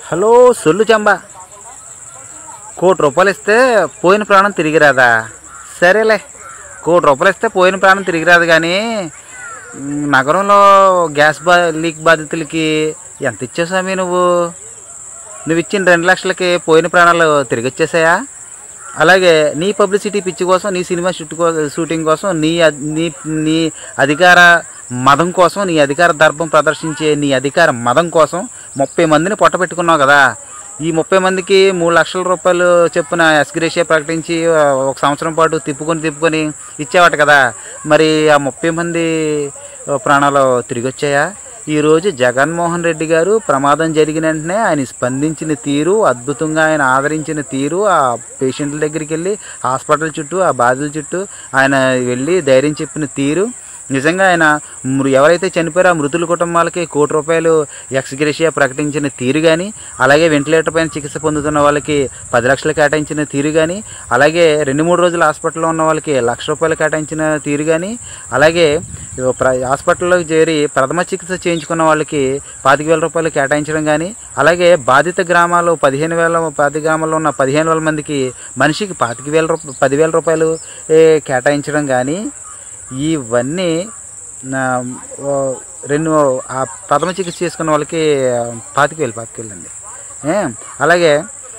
hello సొల్లు చంబా కోటి రూపాయలు ఇస్తే పోయిన ప్రాణం తిరిగి రాదా సరేలే కోటి రూపాయలు ఇస్తే పోయిన ప్రాణం తిరిగి రాదు కానీ మ్, నగరంలో గ్యాస్ బా లీక్ బాధితులకి ఎంత ఇచ్చావు స్వామి నువ్వు నువ్వు ఇచ్చిన రెండు లక్షలకి పోయిన ప్రాణాలు తిరిగి వచ్చేసాయా అలాగే నీ పబ్లిసిటీ పిచ్చి కోసం నీ సినిమా షూట్ కోసం షూటింగ్ కోసం నీ అధ్- నీ నీ అధికార మదం కోసం నీ అధికార దర్భం ప్రదర్శించే నీ అధికార మదం కోసం ముప్పై మందిని పొట్టబెట్టుకున్నావు కదా ఈ ముప్పై మందికి మూడు లక్షల రూపాయలు చెప్పున ఎస్గ్రేషియా ప్రకటించి ఆ, ఒక సంవత్సరం పాటు తిప్పుకొని తిప్పుకొని ఇచ్చేవాట కదా మరి ఆ ముప్పై మంది ఆ, ప్రాణాలు తిరిగి వచ్చాయా ఈరోజు జగన్మోహన్ రెడ్డి గారు ప్రమాదం జరిగిన వెంటనే ఆయన స్పందించిన తీరు అద్భుతంగా ఆయన ఆదరించిన తీరు ఆ పేషెంట్ల దగ్గరికి వెళ్ళి హాస్పిటల్ చుట్టూ ఆ బాధితుల చుట్టూ ఆయన వెళ్ళి ధైర్యం చెప్పిన తీరు నిజంగా ఆయన మృ- ఎవరైతే చనిపోయారో ఆ మృతుల కుటుంబాలకి కోటి రూపాయలు ఎక్స్గ్రేషియా ప్రకటించిన తీరు కానీ అలాగే వెంటిలేటర్ పైన చికిత్స పొందుతున్న వాళ్ళకి పది లక్షలు కేటాయించిన తీరు కానీ అలాగే రెండు మూడు రోజులు హాస్పిటల్లో ఉన్న వాళ్ళకి లక్ష రూపాయలు కేటాయించిన తీరు కానీ అలాగే ప్ర హాస్పిటల్లోకి చేరి ప్రథమ చికిత్స చేయించుకున్న వాళ్ళకి పాతిక వేల రూపాయలు కేటాయించడం కానీ అలాగే బాధిత గ్రామాలు పదిహేను వేల పాతిక గ్రామాల్లో ఉన్న పదిహేను వేల మందికి మనిషికి పాతిక వేల రూప పదివేల రూపాయలు ఏ, కేటాయించడం కానీ ఇవన్నీ నా ఓ, రెండు ఆ ప్రథమ చికిత్స చేసుకున్న వాళ్ళకి పాతిక వేలు పాతిక వేలు అండి ఏ, అలాగే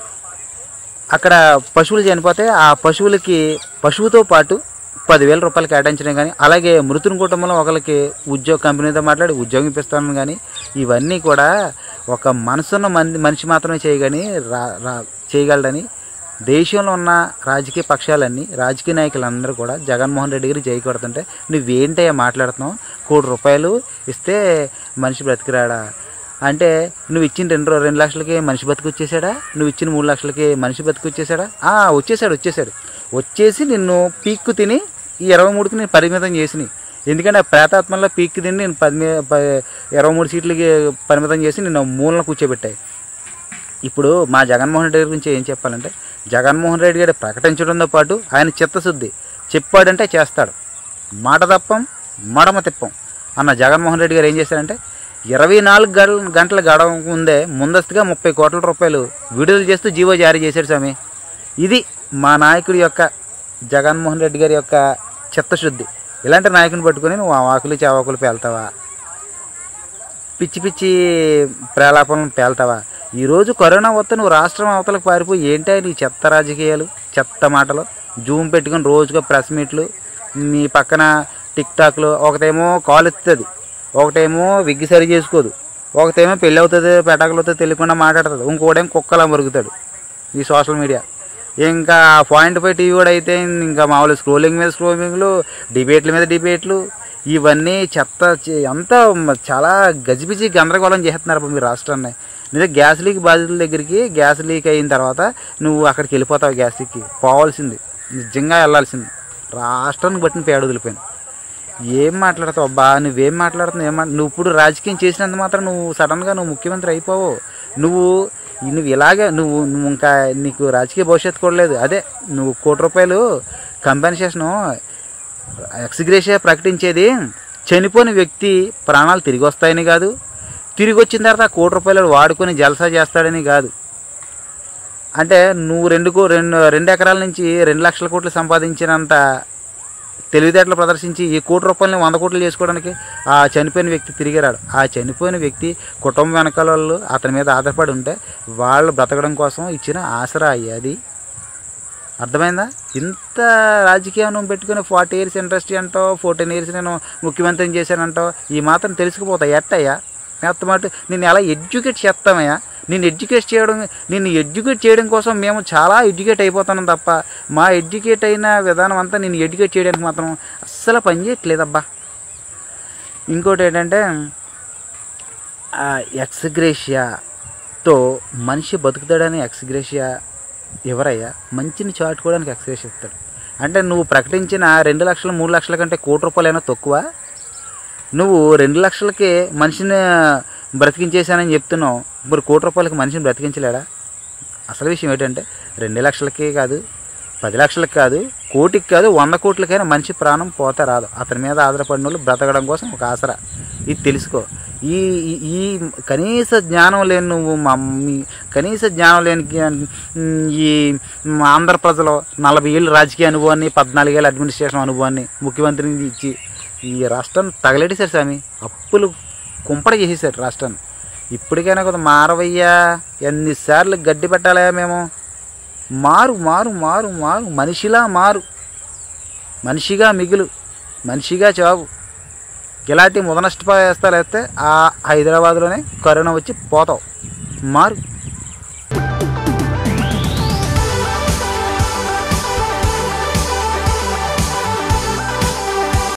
అక్కడ పశువులు చనిపోతే ఆ పశువులకి పశువుతో పాటు పదివేల రూపాయలు కేటాయించడం కానీ అలాగే మృతుని కుటుంబంలో ఒకరికి ఉద్యోగ కంపెనీతో మాట్లాడి ఉద్యోగం ఇప్పిస్తాను కానీ ఇవన్నీ కూడా ఒక మనసున్న మంది మనిషి మాత్రమే చేయగని రా రా చేయగలడని దేశంలో ఉన్న రాజకీయ పక్షాలన్నీ రాజకీయ నాయకులందరూ కూడా జగన్మోహన్ రెడ్డి గారు జై కొడుతుంటే నువ్వేంటయ్యా మాట్లాడుతున్నావు కోటి రూపాయలు ఇస్తే మనిషి బ్రతికిరాడా అంటే నువ్వు ఇచ్చిన రెండు రూ- రెండు లక్షలకి మనిషి బతుకు వచ్చేసాడా నువ్వు ఇచ్చిన మూడు లక్షలకి మనిషి బతుకు వచ్చేసాడా ఆ, వచ్చేసాడు వచ్చేసాడు వచ్చేసి నిన్ను పీక్కు తిని ఈ ఇరవై మూడుకి నేను పరిమితం చేసిని ఎందుకంటే ఆ ప్రేతాత్మలో పీక్కు తిని నేను పది మీ- ప- ఇరవై మూడు సీట్లకి పరిమితం చేసి నిన్ను మూలన కూర్చోబెట్టాయి ఇప్పుడు మా జగన్మోహన్ రెడ్డి గారి గురించి ఏం చెప్పాలంటే జగన్మోహన్ రెడ్డి గారు ప్రకటించడంతో పాటు ఆయన చిత్తశుద్ధి చెప్పాడంటే చేస్తాడు మాట తప్పం మడమ తిప్పం అన్న జగన్మోహన్ రెడ్డి గారు ఏం చేశారంటే ఇరవై నాలుగు గంటల గంటల గడవ ముందే ముందస్తుగా ముప్పై కోట్ల రూపాయలు విడుదల చేస్తూ జీవో జారీ చేశాడు స్వామి ఇది మా నాయకుడి యొక్క జగన్మోహన్ రెడ్డి గారి యొక్క చిత్తశుద్ధి ఇలాంటి నాయకుని పట్టుకొని నువ్వు ఆ ఆకులు చావాకులు పేల్తావా పిచ్చి పిచ్చి ప్రేలాపనలు పేల్తావా ఈరోజు కరోనా వస్తే నువ్వు రాష్ట్రం అవతలకు పారిపోయి ఏంటో నీ చెత్త రాజకీయాలు చెత్త మాటలు జూమ్ పెట్టుకొని రోజుగా ప్రెస్ మీట్లు నీ పక్కన టిక్ టాక్లు ఒకటేమో కాల్ ఎత్తుతుంది ఒకటేమో విగ్గి సరి చేసుకోదు ఒకటేమో పెళ్ళి అవుతుంది పెటాకులు అవుతుంది తెలియకుండా మాట్లాడుతుంది ఇంకోటేమో కుక్కలా మరుగుతాడు ఈ సోషల్ మీడియా ఇంకా పాయింట్ ఫైవ్ టీవీ కూడా అయితే ఇంకా మామూలు స్క్రోలింగ్ మీద స్క్రోలింగ్లు డిబేట్ల మీద డిబేట్లు ఇవన్నీ చెత్త చే- అంతా మ- చాలా గజిబిజి గందరగోళం చేస్తున్నారు అప్పుడు మీ రాష్ట్రాన్ని నిజంగా గ్యాస్ లీక్ బాధితుల దగ్గరికి గ్యాస్ లీక్ అయిన తర్వాత నువ్వు అక్కడికి వెళ్ళిపోతావు గ్యాస్ లీక్కి పోవాల్సింది నిజంగా వెళ్ళాల్సింది రాష్ట్రానికి బట్టిన పేడ వదిలిపోయింది ఏం మాట్లాడతావు అబ్బా నువ్వేం మాట్లాడుతున్నావు ఏం మాట్లా- నువ్వు ఇప్పుడు రాజకీయం చేసినంత మాత్రం నువ్వు సడన్గా నువ్వు ముఖ్యమంత్రి అయిపోవు నువ్వు నువ్వు ఇలాగే నువ్వు నువ్వు ఇంకా నీకు రాజకీయ భవిష్యత్తు కూడా లేదు అదే నువ్వు కోటి రూపాయలు కంపెన్సేషను ఎక్స్గ్రేషియా ప్రకటించేది చనిపోయిన వ్యక్తి ప్రాణాలు తిరిగి వస్తాయని కాదు తిరిగి వచ్చిన తర్వాత ఆ కోటి రూపాయలు వాడుకొని జలసా చేస్తాడని కాదు అంటే నువ్వు రెండు కో రెండు రెండు ఎకరాల నుంచి రెండు లక్షల కోట్లు సంపాదించినంత తెలివితేటలు ప్రదర్శించి ఈ కోటి రూపాయలని వంద కోట్లు చేసుకోవడానికి ఆ చనిపోయిన వ్యక్తి తిరిగి రాడు ఆ చనిపోయిన వ్యక్తి కుటుంబం వెనకాల వాళ్ళు అతని మీద ఆధారపడి ఉంటే వాళ్ళు బ్రతకడం కోసం ఇచ్చిన ఆసరా అయ్యేది అర్థమైందా ఇంత రాజకీయం నువ్వు పెట్టుకుని ఫార్టీ ఇయర్స్ ఇండస్ట్రీ అంటావు ఫోర్టీన్ ఇయర్స్ నేను ముఖ్యమంత్రిని చేశానంటావు ఈ మాత్రం తెలుసుకుపోతాయి ఎట్టయ్యా మాట నిన్ను ఎలా ఎడ్యుకేట్ చేస్తామయ్యా నిన్ను ఎడ్యుకేట్ చేయడం నిన్ను ఎడ్యుకేట్ చేయడం కోసం మేము చాలా ఎడ్యుకేట్ అయిపోతున్నాం తప్ప మా ఎడ్యుకేట్ అయిన విధానం అంతా నిన్ను ఎడ్యుకేట్ చేయడానికి మాత్రం అస్సలు పని చేయట్లేదబ్బా ఇంకోటి ఏంటంటే ఆ ఎక్స్గ్రేషియాతో మనిషి బతుకుతాడని ఎక్స్గ్రేషియా ఎవరయ్యా మంచిని చాటుకోవడానికి ఎక్స్గ్రేషియా ఇస్తాడు అంటే నువ్వు ప్రకటించిన రెండు లక్షలు మూడు లక్షల కంటే కోటి రూపాయలైనా తక్కువ నువ్వు రెండు లక్షలకి మనిషిని బ్రతికించేశానని చెప్తున్నావు మరి కోటి రూపాయలకి మనిషిని బ్రతికించలేడా అసలు విషయం ఏంటంటే రెండు లక్షలకి కాదు పది లక్షలకు కాదు కోటికి కాదు వంద కోట్లకైనా మనిషి ప్రాణం పోతే రాదు అతని మీద ఆధారపడిన వాళ్ళు బ్రతకడం కోసం ఒక ఆసరా ఇది తెలుసుకో ఈ ఈ- ఈ కనీస జ్ఞానం లేని నువ్వు మా మీ కనీస జ్ఞానం లేని జ్ఞా- ఈ మా ఆంధ్ర ప్రజలు నలభై ఏళ్ళు రాజకీయ అనుభవాన్ని పద్నాలుగేళ్ళ అడ్మినిస్ట్రేషన్ అనుభవాన్ని ముఖ్యమంత్రిని ఇచ్చి ఈ రాష్ట్రాన్ని తగలెట్టేశారు స్వామి అప్పులు కుంపడ చేసేసారు రాష్ట్రాన్ని ఇప్పటికైనా కదా మారవయ్యా ఎన్నిసార్లు గడ్డి పెట్టాలా మేము మారు మారు మారు మారు మనిషిలా మారు మనిషిగా మిగులు మనిషిగా చావు ఇలాంటి ముదనష్టపాస్తాలు వేస్తే ఆ హైదరాబాద్లోనే కరోనా వచ్చి పోతావు మారు